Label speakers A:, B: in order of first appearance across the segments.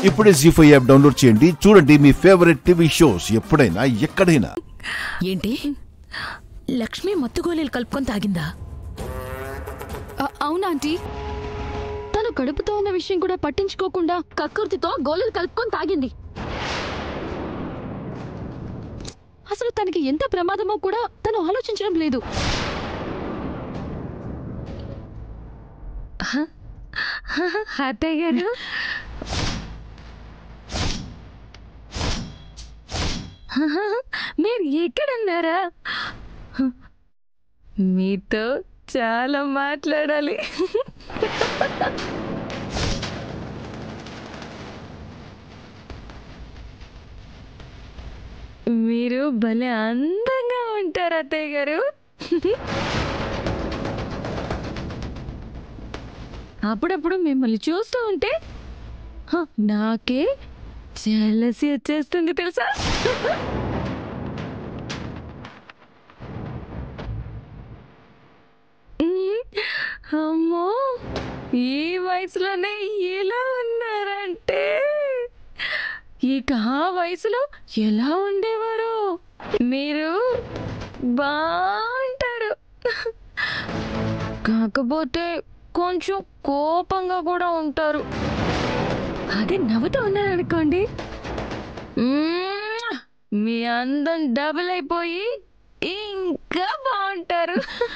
A: ఇప్పుడే G five app download చేయండి చూడండి మీ ఫేవరెట్ టీవీ షోస్ ఎప్పుడైనా ఎక్కడైనా
B: ఏంటి లక్ష్మి మత్తుగోళీలు కలుపుకొని తాగిందా
C: అ- అవునా ఆంటీ తను కడుపుతో ఉన్న విషయం కూడా పట్టించుకోకుండా కక్కుర్తితో గోళీలు కలుపుకొని తాగింది అసలు తనకి ఎంత ప్రమాదమో కూడా తను ఆలోచించడం లేదు
B: అత్తయ్య గారు మీరు ఎక్కడున్నారా మీతో చాలా మాట్లాడాలి మీరు భలే అందంగా ఉంటారు అత్తయ్య గారు అప్పుడప్పుడు మిమ్మల్ని చూస్తూ ఉంటే హ, నాకే జలసి వచ్చేస్తుంది తెలుసా ఉమ్, అమ్మో ఈ వయసులోనే ఎలా ఉన్నారంటే ఇక ఆ వయసులో ఎలా ఉండేవారు మీరు బాగుంటారు కాకపోతే కొంచెం కోపంగా కూడా ఉంటారు అదే నవ్వుతూ ఉన్నారనుకోండి మ్మ్! మీ అందం డబుల్ అయిపోయి ఇంకా బాగుంటారు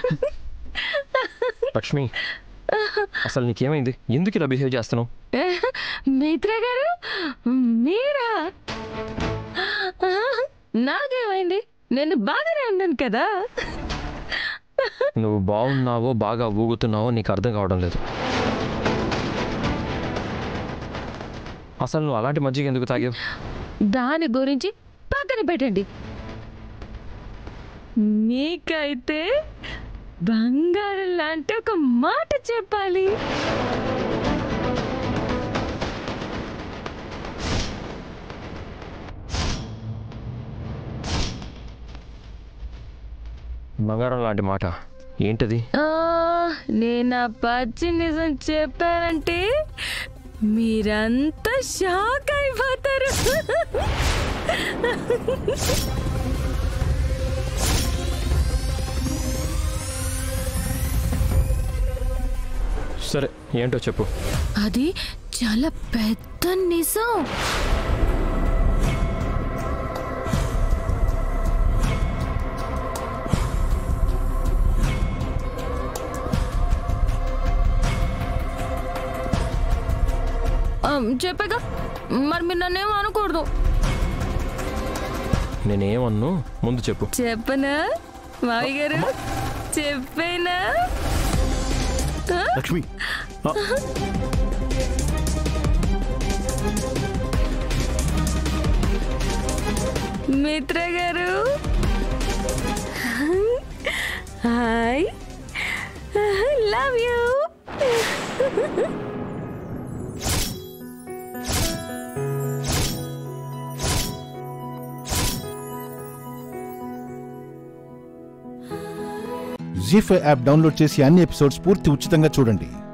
D: లక్ష్మి అసలు నీకేమైంది ఎందుకు ఇలా బిహేవ్ చేస్తున్నావు
B: మిత్ర గారు మీరా నాకేమైంది నేను బాగానే ఉన్నాను కదా
D: నువ్వు బాగున్నావో బాగా ఊగుతున్నావో నీకు అర్థం కావడం లేదు అసలు నువ్వు అలాంటి మజ్జిగ ఎందుకు తాగావు
B: దాని గురించి పక్కన పెట్టండి మీకైతే బంగారం లాంటి ఒక మాట చెప్పాలి
D: బంగారం లాంటి మాట ఏంటది
B: ఆ, నేను ఆ పచ్చి నిజం చెప్పానంటే మీరంతా షాక్ అయిపోతారు
D: సరే ఏంటో చెప్పు
B: అది చాలా పెద్ద నిజం చెప్పాక మరి మీరు నన్నేమో అనకూడదు
D: నేనేమన్ను ముందు చెప్పు
B: చెప్పనా మావి గారు చెప్పేనా ఆ?
A: లక్ష్మి ఆ,
B: మిత్ర గారు hi love you
A: Zee five app download చేసి అన్ని ఎపిసోడ్స్ పూర్తి ఉచితంగా చూడండి